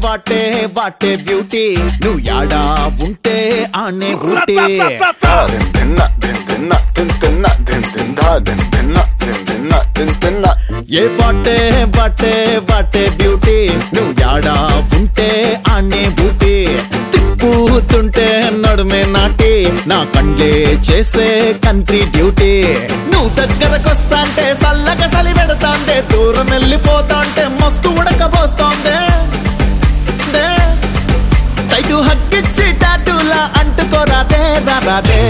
What a what a beauty నువ్వు యాడా ఉంటే ఆనే Ooty Din dinna, din dinna, din dinna, din dinda, din dinna, din dinna, din dinna. ఏ what a what a what a beauty నువ్వు యాడా ఉంటే ఆనే బూటీ తిప్పుతుంటే నడుమే నాటి నా కండ్లే చేసే కంట్రీ డ్యూటీ నువ్వు దగ్గరకొస్తాంటే చల్లగా చలి పెడతాంటే దూరం వెళ్ళిపోతాంటే మస్తు ఉడకబోస్తోందే దే. టైటు హక్కిచ్చి టాటూలా అంటుకోరాదే రాదే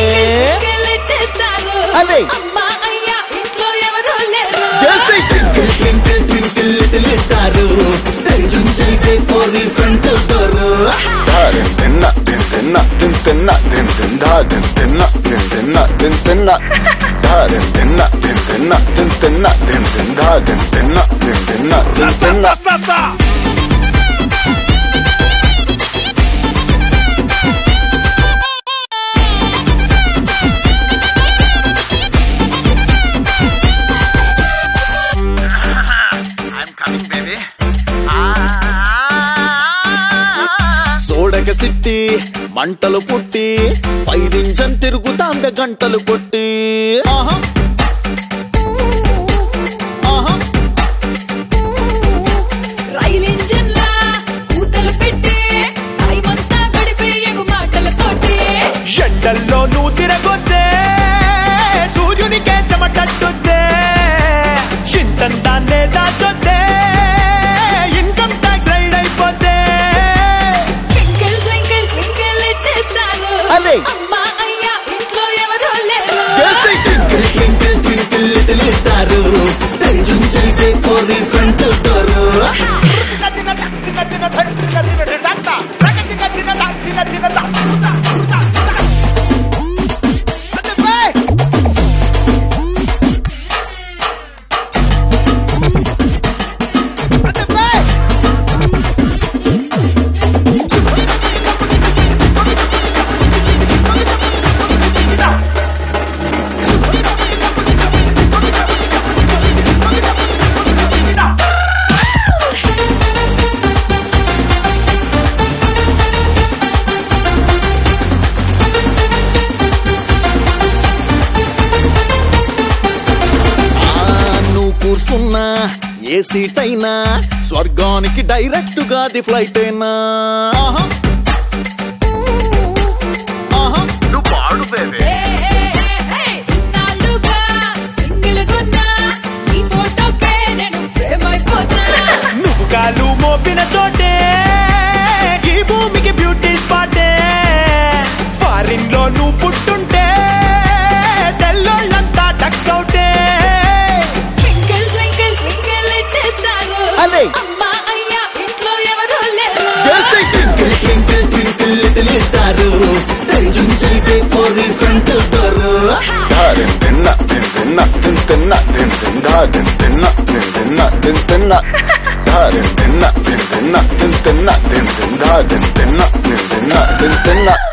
అదే. అమ్మా అయ్యా ఇంట్లో ఎవరు లేరు చేసి twinkle twinkle twinkle little star తెరిచుంచైతే పోరి front door Din dinna, din dinna, din dinna, din dinda, din dinna, din dinna, din dinna. Din dinna, din dinna, din dinna, din dinda, din dinna, din dinna, din dinna. సోడక సిట్టి మంటలు పుట్టి fire engine తిరుగుతాంద గంటలు కొట్టి ఆహా ఆహా రైలు engine లా కూతలు పెట్టి టైమంతా గడిపే ఎగు మాటలతోటి ఎండల్లో నువ్వు తిరగొద్దే సూర్యునికే చెమటట్టుద్దే ఇంతంతాన్నే దాచొద్దే ఇన్కమ్ ట్యాక్స్ రైడ్ అయిపోద్దే ట్వింకిల్ ట్వింకిల్ ట్వింకిల్ ఇట్టేస్తాను అదే. అమ్మా అయ్యా ఇంట్లో ఎవరు లేరు చేసి twinkle twinkle twinkle little star తెరిచుంచైతే పోరి ఫ్రంట్ డోర్ ఆ, నువ్వు కూర్చున్నా ఏ సీట్ అయినా స్వర్గానికి డైరెక్ట్ గా ది ఫ్లైట్ అయినా ఆహా. ఆహా. నువ్వు పాడు బేబీ ఏ, ఏ, ఏ, ఏ, ఇన్నాళ్ళుగా సింగిల్ గున్నా ఈ ఫోటోకే నేను ఫ్రేమ్ అయిపోతా నువ్వు కాలు మోపిన చోటే ఈ భూమికి బ్యూటీ స్పాటే ఫారిన్ లో నువ్వు పుట్టుంటే తెల్లోళ్ళంతా టక్అవుటే ట్వింకిల్ ట్వింకిల్ ట్వింకిల్ ఇట్టేస్తాను అదే. అమ్మా అయ్యా ఇంట్లో ఎవరు లేరు చేసి twinkle twinkle twinkle little star తెరిచుంచైతే పోరి front door Din dinna, din dinna, din dinna, din dinda, din dinna, din dinna, din dinna. Din dinna, din dinna, din dinna, din dinda, din dinna, din dinna, din dinna.